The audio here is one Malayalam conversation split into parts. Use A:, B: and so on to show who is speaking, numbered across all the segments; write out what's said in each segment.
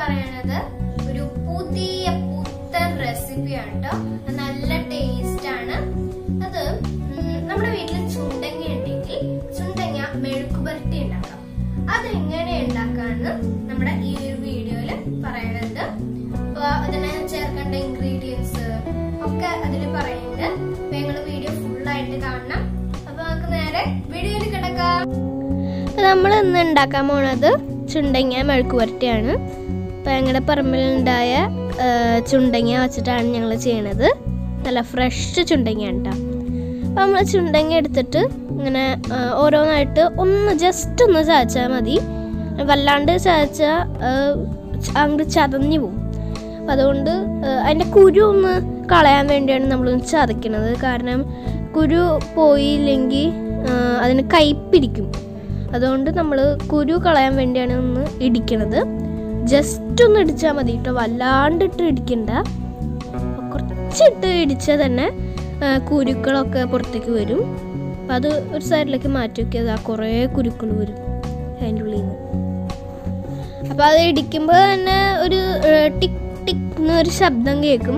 A: പറയണത് ഒരു പുതിയ പുത്തൻ റെസിപ്പിയാണ് കേട്ടോ നല്ല ടേസ്റ്റ് ആണ് അത് ഉം, നമ്മുടെ വീട്ടിൽ ചുണ്ടങ്ങ ഉണ്ടെങ്കിൽ ചുണ്ടങ്ങ മെഴുക്കുപുരട്ടി ഉണ്ടാക്കാം അതെങ്ങനെ ഉണ്ടാക്കാന്ന് നമ്മുടെ ഈ ഒരു വീഡിയോയില് പറയണത് അപ്പൊ അതിന് ചേർക്കേണ്ട ഇൻഗ്രീഡിയൻസ് ഒക്കെ അതിൽ പറയുന്നുണ്ട് അപ്പൊ ഞങ്ങള് വീഡിയോ ഫുൾ ആയിട്ട് കാണണം അപ്പൊ നമുക്ക് നേരെ വീഡിയോയിൽ കിടക്കാം നമ്മൾ ഇന്ന് ഉണ്ടാക്കാൻ പോണത് ചുണ്ടങ്ങ മെഴുക്ക് പുരട്ടിയാണ് അപ്പം ഞങ്ങളുടെ പറമ്പിലുണ്ടായ ആ, ചുണ്ടങ്ങ വെച്ചിട്ടാണ് ഞങ്ങൾ ചെയ്യണത് നല്ല ഫ്രഷ് ചുണ്ടങ്ങ കേട്ടോ അപ്പം നമ്മൾ ചുണ്ടങ്ങ എടുത്തിട്ട് ഇങ്ങനെ ആ, ഓരോന്നായിട്ട് ഒന്ന് ജസ്റ്റ് ഒന്ന് ചതച്ചാൽ മതി വല്ലാണ്ട് ചതച്ചാൽ അങ്ങോട്ട് ചതഞ്ഞു പോകും അപ്പം അതുകൊണ്ട് ആ, അതിൻ്റെ കുരു ഒന്ന് കളയാൻ വേണ്ടിയാണ് നമ്മൾ ചതയ്ക്കണത് കാരണം കുരു പോയില്ലെങ്കിൽ ആ, അതിന് കയ്പിരിക്കും അതുകൊണ്ട് നമ്മൾ കുരു കളയാൻ വേണ്ടിയാണ് ഒന്ന് ഇടിക്കണത് ജസ്റ്റ് ഒന്ന് ഇടിച്ചാൽ മതി കേട്ടോ വല്ലാണ്ടിട്ട് ഇടിക്കണ്ട കുറച്ചിട്ട് ഇടിച്ചാൽ തന്നെ ആ, കുരുക്കളൊക്കെ പുറത്തേക്ക് വരും അപ്പം അത് ഒരു സൈഡിലേക്ക് മാറ്റി വെക്കിയത് ആ കുറേ കുരുക്കൾ വരും അതിൻ്റെ ഉള്ളിൽ നിന്ന് അപ്പം അത് ഇടിക്കുമ്പോൾ തന്നെ ഒരു ഏ, ടിക് ടിക് എന്നൊരു ശബ്ദം കേൾക്കും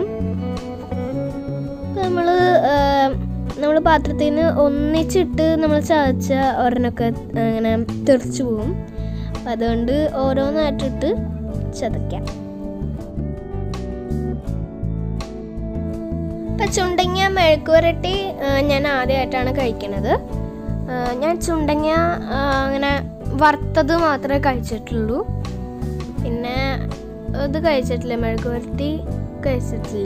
A: നമ്മൾ നമ്മൾ പാത്രത്തിൽ നിന്ന് ഒന്നിച്ചിട്ട് നമ്മൾ ചതച്ച ഒരെണ്ണമൊക്കെ ഇങ്ങനെ തെറിച്ചു പോകും അപ്പം അതുകൊണ്ട് ഓരോന്നായിട്ടിട്ട് ചതയ്ക്കാം ഇപ്പം ചുണ്ടങ്ങ മെഴുക്ക് പുരട്ടി ആ, ഞാൻ ആദ്യമായിട്ടാണ് കഴിക്കണത് ആ, ഞാൻ ചുണ്ടങ്ങ ആ, അങ്ങനെ വറുത്തത് മാത്രമേ കഴിച്ചിട്ടുള്ളൂ പിന്നെ ഇത് കഴിച്ചിട്ടില്ല മെഴുക്ക് പുരട്ടി കഴിച്ചിട്ടില്ല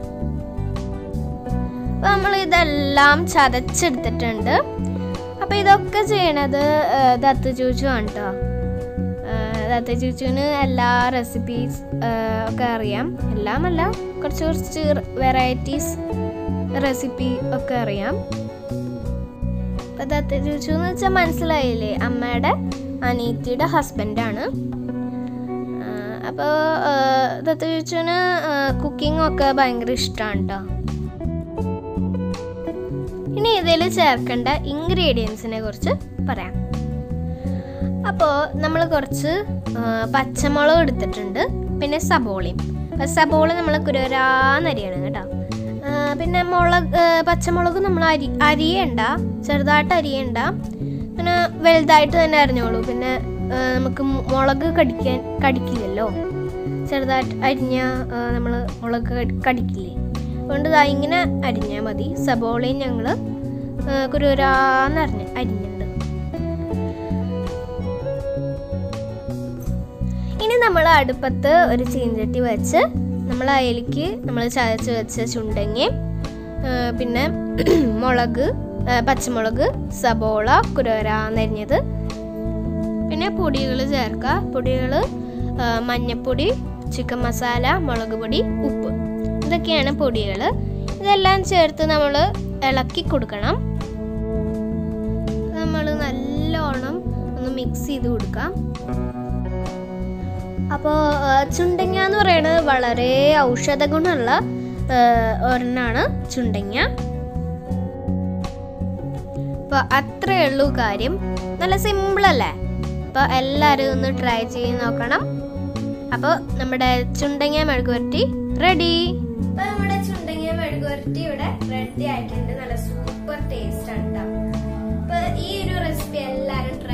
A: അപ്പോൾ നമ്മൾ ഇതെല്ലാം ചതച്ചെടുത്തിട്ടുണ്ട് അപ്പോൾ ഇതൊക്കെ ചെയ്യണത് ആ, ദത്ത് ചൂച്ചു ആണ് കേട്ടോ ദത്ത ചൂച്ചുവിന് എല്ലാ റെസിപ്പീസ് ഒക്കെ അറിയാം എല്ലാമല്ല കുറച്ച് കുറച്ച് വെറൈറ്റീസ് റെസിപ്പി ഒക്കെ അറിയാം അപ്പോൾ ദത്ത ചൂച്ചു എന്ന് വെച്ചാൽ മനസ്സിലായില്ലേ അമ്മയുടെ അനീത്തിയുടെ ഹസ്ബൻഡാണ് അപ്പോൾ ദത്ത ചൂച്ചുവിന് കുക്കിംഗ് ഒക്കെ ഭയങ്കര ഇഷ്ടമാണ് കേട്ടോ ഇനി ഇതിൽ ചേർക്കേണ്ട ഇൻഗ്രീഡിയൻസിനെ കുറിച്ച് പറയാം അപ്പോൾ നമ്മൾ കുറച്ച് ആ, പച്ചമുളക് എടുത്തിട്ടുണ്ട് പിന്നെ സബോളയും അപ്പോൾ സബോള നമ്മൾ കുരുവരാന്നരിയണം കേട്ടോ ആ, പിന്നെ മുളക് ആ, പച്ചമുളക് നമ്മൾ അരി അരിയണ്ട ചെറുതായിട്ട് അരിയണ്ട പിന്നെ വലുതായിട്ട് തന്നെ അരിഞ്ഞോളൂ പിന്നെ ആ, നമുക്ക് മുളക് കടിക്കാൻ കടിക്കില്ലല്ലോ ചെറുതായിട്ട് അരിഞ്ഞ നമ്മൾ മുളക് കടി- കടിക്കില്ലേ അതുകൊണ്ട് ഇതാ ഇങ്ങനെ അരിഞ്ഞാൽ മതി സബോളയും ഞങ്ങൾ കുരുവരാന്ന് അരിഞ്ഞ് അരിഞ്ഞിട്ടുണ്ട് ഇനി നമ്മൾ അടുപ്പത്ത് ഒരു ചീഞ്ചട്ടി വെച്ച് നമ്മൾ അതിലേക്ക് നമ്മൾ ചതച്ച് വെച്ച ചുണ്ടങ്ങയും ആ, പിന്നെ മുളക് ആ, പച്ചമുളക് സബോള കുരുവരാന്നരിഞ്ഞത് പിന്നെ പൊടികൾ ചേർക്കുക പൊടികൾ മഞ്ഞൾപ്പൊടി ചിക്കൻ മസാല മുളക് പൊടി ഉപ്പ് ഇതൊക്കെയാണ് പൊടികൾ ഇതെല്ലാം ചേർത്ത് നമ്മൾ ഇളക്കി കൊടുക്കണം നമ്മൾ നല്ലോണം ഒന്ന് മിക്സ് ചെയ്ത് കൊടുക്കാം അപ്പോൾ ചുണ്ടങ്ങ എന്ന് പറയുന്നത് വളരെ ഔഷധ ഗുണമുള്ള ആ, ഒരെണ്ണമാണ് ചുണ്ടങ്ങ അപ്പോൾ അത്രയേ ഉള്ളൂ കാര്യം നല്ല സിമ്പിൾ അല്ലേ അപ്പോൾ എല്ലാവരും ഒന്ന് ട്രൈ ചെയ്ത് നോക്കണം അപ്പോൾ നമ്മുടെ ചുണ്ടങ്ങ മെഴുകുവരട്ടി റെഡി അപ്പോൾ നമ്മുടെ ചുണ്ടങ്ങ മെഴുകുവരട്ടി ഇവിടെ റെഡി ആയിട്ടുണ്ട് നല്ല സൂപ്പർ ടേസ്റ്റ് ആണ് കേട്ടോ അപ്പോൾ ഈ ഒരു റെസിപ്പി എല്ലാവരും